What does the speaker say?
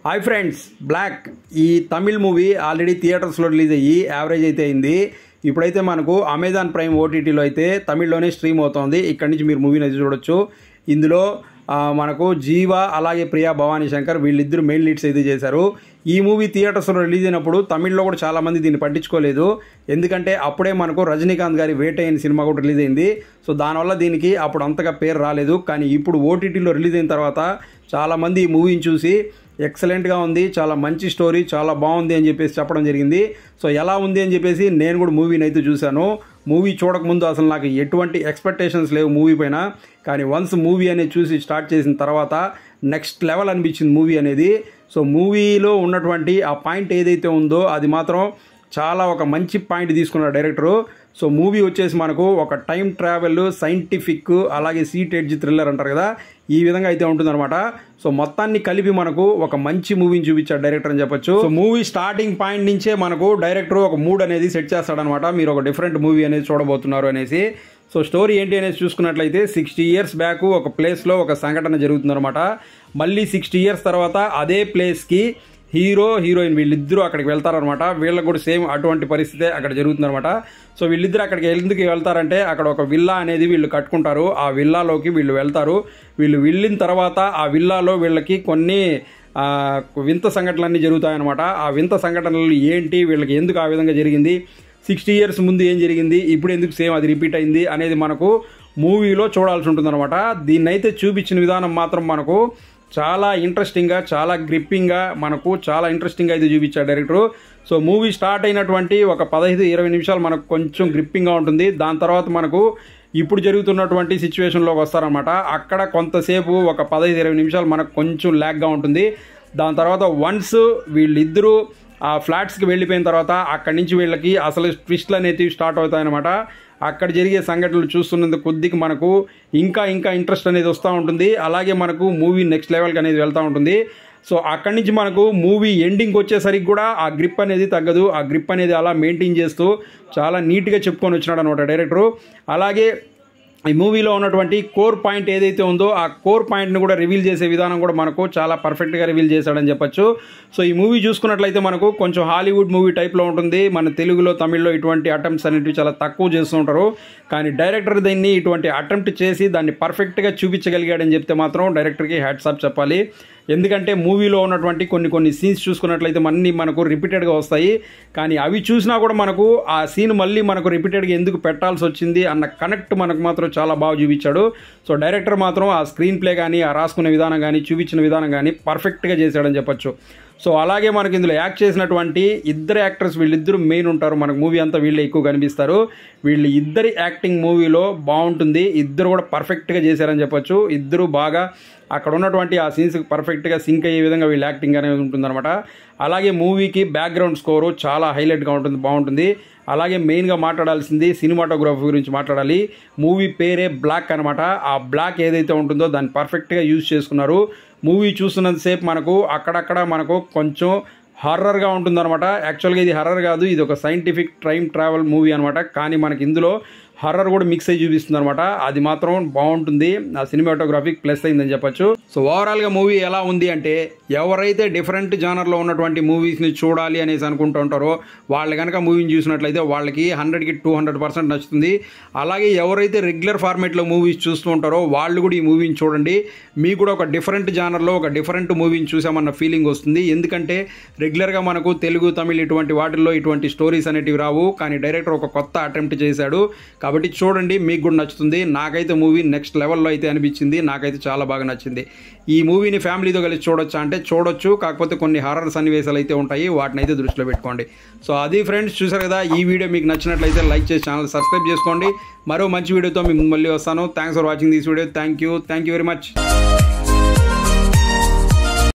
hi friends Black ఈ Tamil movie already థియేటర్స్లో release అయ్యి యావరేజ్ అయితే అయింది ఇప్పుడైతే మనకు అమెజాన్ ప్రైమ్ ఓటీటీలో అయితే తమిళ్లోనే స్ట్రీమ్ అవుతోంది ఇక్కడి నుంచి మీరు మూవీని అయితే చూడొచ్చు ఇందులో ఆ, మనకు జీవ అలాగే ప్రియా భవానీ శంకర్ వీళ్ళిద్దరు మెయిన్ లీడ్స్ అయితే చేశారు ఈ మూవీ థియేటర్స్లో రిలీజ్ అయినప్పుడు తమిళ్లో కూడా చాలామంది దీన్ని పట్టించుకోలేదు ఎందుకంటే అప్పుడే మనకు రజనీకాంత్ గారి వేట అయిన సినిమా కూడా రిలీజ్ అయింది సో దానివల్ల దీనికి అప్పుడు అంతగా పేరు రాలేదు కానీ ఇప్పుడు ఓటీటీలో రిలీజ్ అయిన తర్వాత చాలామంది ఈ మూవీని చూసి ఎక్సలెంట్గా ఉంది చాలా మంచి స్టోరీ చాలా బాగుంది అని చెప్పేసి చెప్పడం జరిగింది సో ఎలా ఉంది అని చెప్పేసి నేను కూడా మూవీని అయితే చూశాను మూవీ చూడకముందు అసలు నాకు ఎటువంటి ఎక్స్పెక్టేషన్స్ లేవు మూవీ పైన కానీ వన్స్ మూవీ అనేది చూసి స్టార్ట్ చేసిన తర్వాత నెక్స్ట్ లెవెల్ అనిపించింది మూవీ అనేది సో మూవీలో ఉన్నటువంటి ఆ పాయింట్ ఏదైతే ఉందో అది మాత్రం చాలా ఒక మంచి పాయింట్ తీసుకున్నారు డైరెక్టరు సో మూవీ వచ్చేసి మనకు ఒక టైం ట్రావెల్ సైంటిఫిక్ అలాగే సీట్ ఎడ్జ్ థ్రిల్లర్ అంటారు కదా ఈ విధంగా అయితే ఉంటుందన్నమాట సో మొత్తాన్ని కలిపి మనకు ఒక మంచి మూవీని చూపించాడు డైరెక్టర్ అని చెప్పొచ్చు సో మూవీ స్టార్టింగ్ పాయింట్ నుంచే మనకు డైరెక్టర్ ఒక మూడ్ అనేది సెట్ చేస్తాడనమాట మీరు ఒక డిఫరెంట్ మూవీ అనేది చూడబోతున్నారు అనేసి సో స్టోరీ ఏంటి అనేది చూసుకున్నట్లయితే సిక్స్టీ ఇయర్స్ బ్యాక్ ఒక ప్లేస్లో ఒక సంఘటన జరుగుతుందన్నమాట మళ్ళీ సిక్స్టీ ఇయర్స్ తర్వాత అదే ప్లేస్కి హీరో హీరోయిన్ వీళ్ళిద్దరూ అక్కడికి వెళ్తారనమాట వీళ్ళకి కూడా సేమ్ అటువంటి పరిస్థితే అక్కడ జరుగుతుందన్నమాట సో వీళ్ళిద్దరు అక్కడికి ఎందుకు వెళ్తారంటే అక్కడ ఒక విల్లా అనేది వీళ్ళు కట్టుకుంటారు ఆ విల్లాలోకి వీళ్ళు వెళ్తారు వీళ్ళు వెళ్ళిన తర్వాత ఆ విల్లాలో వీళ్ళకి కొన్ని ఆ, వింత సంఘటనలన్నీ జరుగుతాయన్నమాట ఆ వింత సంఘటనలు ఏంటి వీళ్ళకి ఎందుకు ఆ విధంగా జరిగింది సిక్స్టీ ఇయర్స్ ముందు ఏం జరిగింది ఇప్పుడు ఎందుకు సేమ్ అది రిపీట్ అయింది అనేది మనకు మూవీలో చూడాల్సి ఉంటుందన్నమాట దీన్ని అయితే చూపించిన విధానం మాత్రం మనకు చాలా ఇంట్రెస్టింగ్గా చాలా గ్రిప్పింగ్గా మనకు చాలా ఇంట్రెస్టింగ్గా అయితే చూపించాడు డైరెక్టరు సో మూవీ స్టార్ట్ అయినటువంటి ఒక పదహైదు ఇరవై నిమిషాలు మనకు కొంచెం గ్రిప్పింగ్గా ఉంటుంది దాని తర్వాత మనకు ఇప్పుడు జరుగుతున్నటువంటి సిచ్యువేషన్లోకి వస్తారనమాట అక్కడ కొంతసేపు ఒక పదహైదు ఇరవై నిమిషాలు మనకు కొంచెం ల్యాగ్గా ఉంటుంది దాని తర్వాత వన్స్ వీళ్ళిద్దరూ ఆ ఫ్లాట్స్కి వెళ్ళిపోయిన తర్వాత అక్కడి నుంచి వీళ్ళకి అసలు ట్విస్ట్లు అనేవి స్టార్ట్ అవుతాయన్నమాట అక్కడ జరిగే సంఘటనలు చూస్తున్నందుకు కొద్దిగా మనకు ఇంకా ఇంకా ఇంట్రెస్ట్ అనేది వస్తూ ఉంటుంది అలాగే మనకు మూవీ నెక్స్ట్ లెవెల్కి అనేది వెళ్తూ ఉంటుంది సో అక్కడి నుంచి మనకు మూవీ ఎండింగ్ వచ్చేసరికి కూడా ఆ గ్రిప్ అనేది తగ్గదు ఆ గ్రిప్ అనేది అలా మెయింటైన్ చేస్తూ చాలా నీట్గా చెప్పుకొని వచ్చినాడు అనమాట డైరెక్టరు అలాగే ఈ మూవీలో ఉన్నటువంటి కోర్ పాయింట్ ఏదైతే ఉందో ఆ కోర్ పాయింట్ని కూడా రివీల్ చేసే విధానం కూడా మనకు చాలా పర్ఫెక్ట్గా రివీల్ చేశాడని చెప్పొచ్చు సో ఈ మూవీ చూసుకున్నట్లయితే మనకు కొంచెం హాలీవుడ్ మూవీ టైప్లో ఉంటుంది మన తెలుగులో తమిళ్లో ఇటువంటి అటెంప్ట్స్ అనేటివి చాలా తక్కువ చేస్తూ ఉంటారు కానీ డైరెక్టర్ దీన్ని ఇటువంటి అటెంప్ట్ చేసి దాన్ని పర్ఫెక్ట్గా చూపించగలిగాడని చెప్తే మాత్రం డైరెక్టర్కి హ్యాట్సాప్ చెప్పాలి ఎందుకంటే మూవీలో ఉన్నటువంటి కొన్ని కొన్ని సీన్స్ చూసుకున్నట్లయితే అన్నీ మనకు రిపీటెడ్గా వస్తాయి కానీ అవి చూసినా కూడా మనకు ఆ సీన్ మళ్ళీ మనకు రిపీటెడ్గా ఎందుకు పెట్టాల్సి వచ్చింది అన్న కనెక్ట్ మనకు మాత్రం చాలా బాగా చూపించాడు సో డైరెక్టర్ మాత్రం ఆ స్క్రీన్ ప్లే కానీ ఆ రాసుకునే విధానం కానీ చూపించిన విధానం కానీ పర్ఫెక్ట్గా చేశాడని చెప్పొచ్చు సో అలాగే మనకి ఇందులో యాక్ట్ చేసినటువంటి ఇద్దరు యాక్టర్స్ వీళ్ళిద్దరు మెయిన్ ఉంటారు మనకు మూవీ అంతా వీళ్ళే ఎక్కువ కనిపిస్తారు వీళ్ళు ఇద్దరి యాక్టింగ్ మూవీలో బాగుంటుంది ఇద్దరు కూడా పర్ఫెక్ట్గా చేశారని చెప్పొచ్చు ఇద్దరు బాగా అక్కడ ఉన్నటువంటి ఆ సీన్స్కి పర్ఫెక్ట్గా సింక్ అయ్యే విధంగా వీళ్ళ యాక్టింగ్ అనేది ఉంటుందన్నమాట అలాగే మూవీకి బ్యాక్గ్రౌండ్ స్కోరు చాలా హైలైట్గా ఉంటుంది బాగుంటుంది అలాగే మెయిన్గా మాట్లాడాల్సింది సినిమాటోగ్రఫీ గురించి మాట్లాడాలి మూవీ పేరే బ్లాక్ అనమాట ఆ బ్లాక్ ఏదైతే ఉంటుందో దాన్ని పర్ఫెక్ట్గా యూజ్ చేసుకున్నారు మూవీ చూస్తున్నంతసేపు మనకు అక్కడక్కడ మనకు కొంచెం హర్రర్గా ఉంటుందన్నమాట యాక్చువల్గా ఇది హర్రర్ కాదు ఇది ఒక సైంటిఫిక్ టైం ట్రావెల్ మూవీ అనమాట కానీ మనకి ఇందులో హర్రర్ కూడా మిక్స్ అయ్యి చూపిస్తుంది అనమాట అది మాత్రం బాగుంటుంది ఆ సినిమాటోగ్రఫిక్ ప్లస్ అయిందని చెప్పొచ్చు సో ఓవరాల్గా మూవీ ఎలా ఉంది అంటే ఎవరైతే డిఫరెంట్ జానర్లో ఉన్నటువంటి మూవీస్ని చూడాలి అనేసి అనుకుంటూ ఉంటారో వాళ్ళు కనుక మూవీని చూసినట్లయితే వాళ్ళకి హండ్రెడ్కి టూ హండ్రెడ్ పర్సెంట్ నచ్చుతుంది అలాగే ఎవరైతే రెగ్యులర్ ఫార్మేట్లో మూవీస్ చూస్తూ ఉంటారో వాళ్ళు కూడా ఈ మూవీని చూడండి మీకు కూడా ఒక డిఫరెంట్ జానర్లో ఒక డిఫరెంట్ మూవీని చూసామన్న ఫీలింగ్ వస్తుంది ఎందుకంటే రెగ్యులర్గా మనకు తెలుగు తమిళ్ ఇటువంటి వాటిల్లో ఇటువంటి స్టోరీస్ అనేటివి రావు కానీ డైరెక్టర్ ఒక కొత్త అటెంప్ట్ చేశాడు కాబట్టి చూడండి మీకు కూడా నచ్చుతుంది నాకైతే మూవీ నెక్స్ట్ లెవెల్లో అయితే అనిపించింది నాకైతే చాలా బాగా నచ్చింది ఈ మూవీని ఫ్యామిలీతో కలిసి చూడొచ్చా అంటే చూడొచ్చు కాకపోతే కొన్ని హారర్ సన్నివేశాలు అయితే ఉంటాయి వాటిని అయితే దృష్టిలో పెట్టుకోండి సో అది ఫ్రెండ్స్ చూసారు కదా ఈ వీడియో మీకు నచ్చినట్లయితే లైక్ చేసి ఛానల్ సబ్స్క్రైబ్ చేసుకోండి మరో మంచి వీడియోతో మీ ముందు మళ్ళీ వస్తాను thanks for watching this video thank you thank you very much